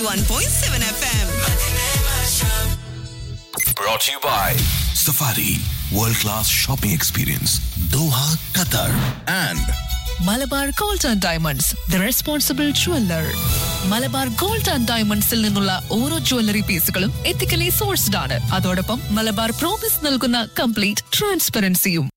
91.7 FM. Brought to you by Safari World Class Shopping Experience Doha, Qatar and Malabar gold and diamonds the responsible jeweller Malabar gold and ഡയമണ്ട്സിൽ നിന്നുള്ള ഓരോ jewellery പീസുകളും ethically sourced ആണ് അതോടൊപ്പം Malabar promise നൽകുന്ന complete ട്രാൻസ്പെറൻസിയും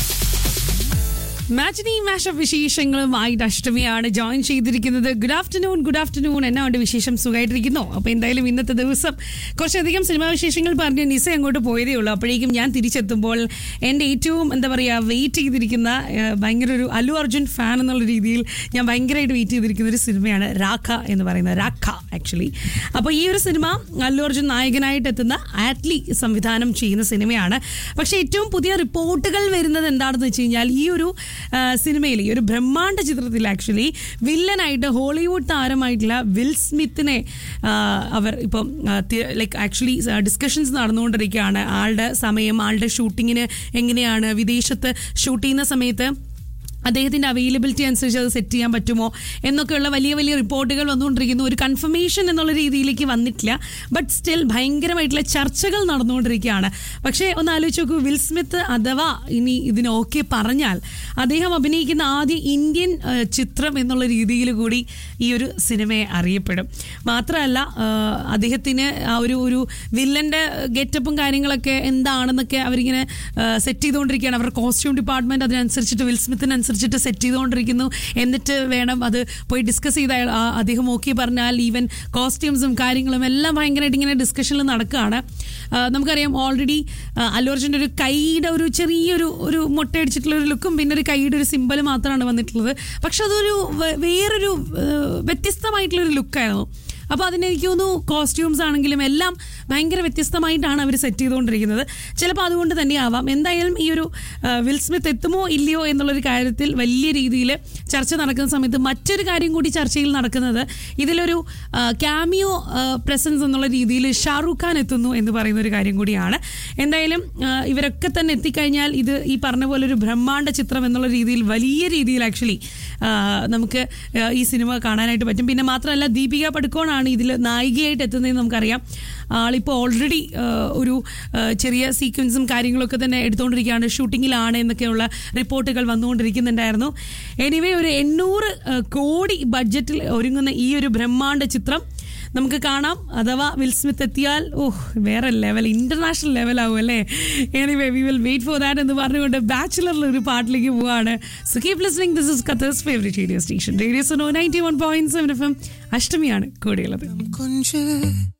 matinee mashup വിശേഷങ്ങളുമായിട്ട് അഷ്ടമിയാണ് ജോയിൻ ചെയ്തിരിക്കുന്നത് ഗുഡ് ആഫ്റ്റർനൂൺ ഗുഡ് ആഫ്റ്റർനൂൺ എന്നാ ഉണ്ട് വിശേഷം സുഖമായിട്ടിരിക്കുന്നു അപ്പോൾ എന്തായാലും ഇന്നത്തെ ദിവസം കുറച്ചധികം സിനിമാ വിശേഷങ്ങൾ പറഞ്ഞ് നിസ അങ്ങോട്ട് പോയതേ ഉള്ളൂ അപ്പോഴേക്കും ഞാൻ തിരിച്ചെത്തുമ്പോൾ എൻ്റെ ഏറ്റവും എന്താ പറയുക വെയിറ്റ് ചെയ്തിരിക്കുന്ന ഏഹ്, ഭയങ്കര ഒരു അല്ലു അർജുൻ ഫാൻ എന്നുള്ള രീതിയിൽ ഞാൻ ഭയങ്കരമായിട്ട് വെയിറ്റ് ചെയ്തിരിക്കുന്ന ഒരു സിനിമയാണ് രാഖ എന്ന് പറയുന്നത് രാഖ ആക്ച്വലി അപ്പോൾ ഈ ഒരു സിനിമ അല്ലു അർജുൻ നായകനായിട്ട് എത്തുന്ന ആറ്റ്ലി സംവിധാനം ചെയ്യുന്ന സിനിമയാണ് പക്ഷേ ഏറ്റവും പുതിയ റിപ്പോർട്ടുകൾ വരുന്നത് എന്താണെന്ന് വെച്ച് കഴിഞ്ഞാൽ ഈ ഒരു ആ, സിനിമയിൽ ഈ ഒരു ബ്രഹ്മാണ്ഡ ചിത്രത്തിൽ ആക്ച്വലി വില്ലനായിട്ട് ഹോളിവുഡ് താരമായിട്ടുള്ള വിൽ സ്മിത്തിനെ ആ, അവർ ഇപ്പം ലൈക്ക് ആക്ച്വലി ഡിസ്കഷൻസ് നടന്നുകൊണ്ടിരിക്കുകയാണ് ആളുടെ സമയം ആളുടെ ഷൂട്ടിങ്ങിന് എങ്ങനെയാണ് വിദേശത്ത് ഷൂട്ട് ചെയ്യുന്ന സമയത്ത് അദ്ദേഹത്തിന്റെ അവൈലബിലിറ്റി അനുസരിച്ച് അത് സെറ്റ് ചെയ്യാൻ പറ്റുമോ എന്നൊക്കെയുള്ള വലിയ വലിയ റിപ്പോർട്ടുകൾ വന്നുകൊണ്ടിരിക്കുന്നു ഒരു കൺഫർമേഷൻ എന്നുള്ള രീതിയിലേക്ക് വന്നിട്ടില്ല ബട്ട് സ്റ്റിൽ ഭയങ്കരമായിട്ടുള്ള ചർച്ചകൾ നടന്നുകൊണ്ടിരിക്കുകയാണ് പക്ഷേ ഒന്ന് ആലോചിച്ച് നോക്കൂ വിൽ സ്മിത്ത് അഥവാ ഇനി ഇതിന് ഓക്കെ പറഞ്ഞാൽ അദ്ദേഹം അഭിനയിക്കുന്ന ആദ്യ ഇന്ത്യൻ ആ, ചിത്രം എന്നുള്ള രീതിയിൽ കൂടി ഈ ഒരു സിനിമയെ അറിയപ്പെടും മാത്രമല്ല ആ, അദ്ദേഹത്തിന് ആ ഒരു ഒരു വില്ലന്റെ ഗെറ്റപ്പും കാര്യങ്ങളൊക്കെ എന്താണെന്നൊക്കെ അവരിങ്ങനെ സെറ്റ് ചെയ്തുകൊണ്ടിരിക്കുകയാണ് അവരുടെ കോസ്റ്റ്യൂം ഡിപ്പാർട്ട്മെന്റ് അതിനനുസരിച്ചിട്ട് വിൽ സ്മിത്തിനനുസരിച്ചിട്ട് സെറ്റ് ചെയ്തുകൊണ്ടിരിക്കുന്നു എന്നിട്ട് വേണം അത് പോയി ഡിസ്കസ് ചെയ്ത അയാൾ- ആ, അദ്ദേഹം ഓക്കെ പറഞ്ഞാൽ ഈവൻ കോസ്റ്റ്യൂംസും കാര്യങ്ങളും എല്ലാം ഭയങ്കരമായിട്ട് ഇങ്ങനെ ഡിസ്കഷനിൽ നടക്കുകയാണ് ആ, നമുക്കറിയാം ഓൾറെഡി അല്ലു അർജുൻ്റെ ഒരു കൈയുടെ ഒരു ചെറിയൊരു ഒരു മുട്ടയടിച്ചിട്ടുള്ള ഒരു ലുക്കും പിന്നെ ഒരു കൈയുടെ ഒരു സിമ്പൽ മാത്രമാണ് വന്നിട്ടുള്ളത് പക്ഷെ അതൊരു വേ- വേറൊരു ഏഹ്, വ്യത്യസ്തമായിട്ടുള്ള ഒരു ലുക്കായിരുന്നു അപ്പോൾ അതിനെനിക്ക് തോന്നുന്നു കോസ്റ്റ്യൂംസ് ആണെങ്കിലും എല്ലാം ഭയങ്കര വ്യത്യസ്തമായിട്ടാണ് അവർ സെറ്റ് ചെയ്തുകൊണ്ടിരിക്കുന്നത് ചിലപ്പോൾ അതുകൊണ്ട് തന്നെ ആവാം എന്തായാലും ഈ ഒരു ആ, വിൽ സ്മിത്ത് എത്തുമോ ഇല്ലയോ എന്നുള്ളൊരു കാര്യത്തിൽ വലിയ രീതിയിൽ ചർച്ച നടക്കുന്ന സമയത്ത് മറ്റൊരു കാര്യം കൂടി ചർച്ചയിൽ നടക്കുന്നത് ഇതിലൊരു ക്യാമിയോ പ്രസൻസ് എന്നുള്ള രീതിയിൽ ഷാറൂഖ് ഖാൻ എത്തുന്നു എന്ന് പറയുന്ന ഒരു കാര്യം കൂടിയാണ് എന്തായാലും ആ, ഇവരൊക്കെ തന്നെ എത്തിക്കഴിഞ്ഞാൽ ഇത് ഈ പറഞ്ഞ പോലെ ഒരു ബ്രഹ്മാണ്ഡ ചിത്രം എന്നുള്ള രീതിയിൽ വലിയ രീതിയിൽ ആക്ച്വലി നമുക്ക് ആ, ഈ സിനിമ കാണാനായിട്ട് പറ്റും പിന്നെ മാത്രമല്ല ദീപിക പടുക്കോണാണ് ഇതിൽ നായികയായിട്ട് എത്തുന്നതെന്ന് നമുക്കറിയാം ആളിപ്പോൾ ഓൾറെഡി ഒരു ആ, ചെറിയ സീക്വൻസും കാര്യങ്ങളൊക്കെ തന്നെ എടുത്തുകൊണ്ടിരിക്കുകയാണ് ഷൂട്ടിങ്ങിലാണ് എന്നൊക്കെയുള്ള റിപ്പോർട്ടുകൾ വന്നുകൊണ്ടിരിക്കുന്നുണ്ടായിരുന്നു എനിവേ ഒരു എണ്ണൂറ് ആ, കോടി ബഡ്ജറ്റിൽ ഒരുങ്ങുന്ന ഈ ഒരു ബ്രഹ്മാണ്ഡ ചിത്രം നമുക്ക് കാണാം അഥവാ വിൽ സ്മിത്ത് എത്തിയാൽ ഓഹ് വേറെ ലെവൽ ഇന്റർനാഷണൽ ലെവൽ ആവും അല്ലേ anyway we will wait for that എന്ന് പറഞ്ഞുകൊണ്ട് ബാച്ചിലറിൽ ഒരു പാട്ടിലേക്ക് പോവാണ് so keep listening this is കത്തേഴ്സ് favourite radio station radio so ninety one point seven F M അഷ്ടമിയാണ് കൂടെയുള്ളത്